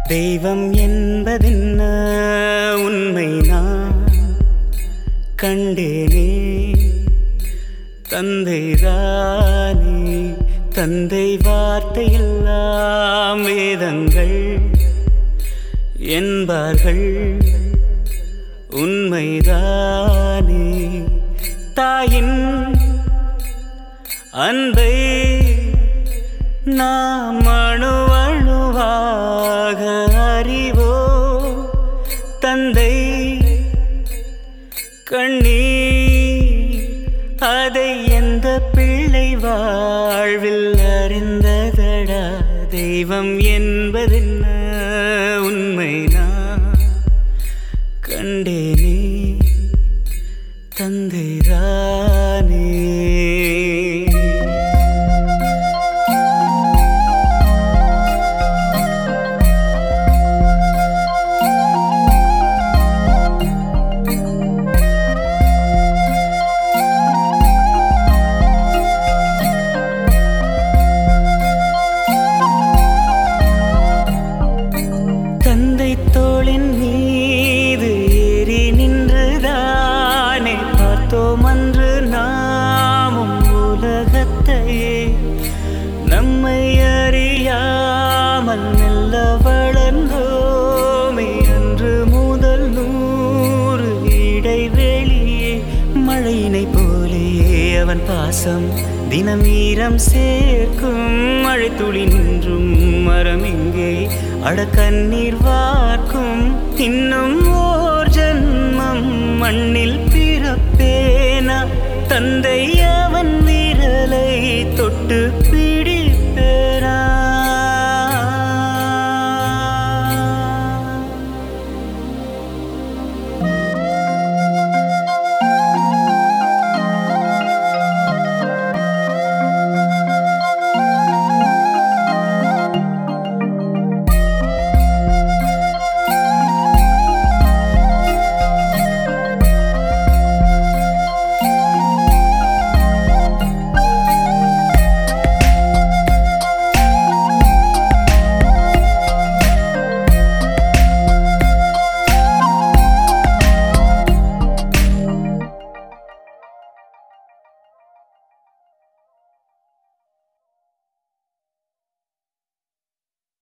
தெய்வம் என்பதென்ன உண்மை நான் கண்டேனே தந்தைதானே தந்தை வார்த்தையெல்லாம் வேதங்கள் என்பார்கள் உண்மைதானே தாயின் அன்பை நாம் அணு அணுவாக அறிவோ தந்தை கண்ணீர் அதை எந்த பிள்ளை வாழ்வில் அறிந்ததடா தெய்வம் என்பதென்ன உண்மை நான் கண்டேனே தந்தைதானே தந்தை தோளின் மீது ஏறி நின்றுதானே பார்த்தோம் அன்று நாமும் உலகத்தையே நம்மை அறியாமல் மெல்ல வளர்ந்தோமே அன்று முதல் நூறு இடைவெளியே மழையினை போலேயே அவன் பாசம் தினம் ஈரம் சேர்க்கும் மழை துளி நின்றும் மரம் எங்கே அட கண்ணீர் வார்க்கும் இன்னும் ஓர் ஜன்மம் மண்ணில் பிறப்பேனா தந்தை அவன் விரலை தொட்டு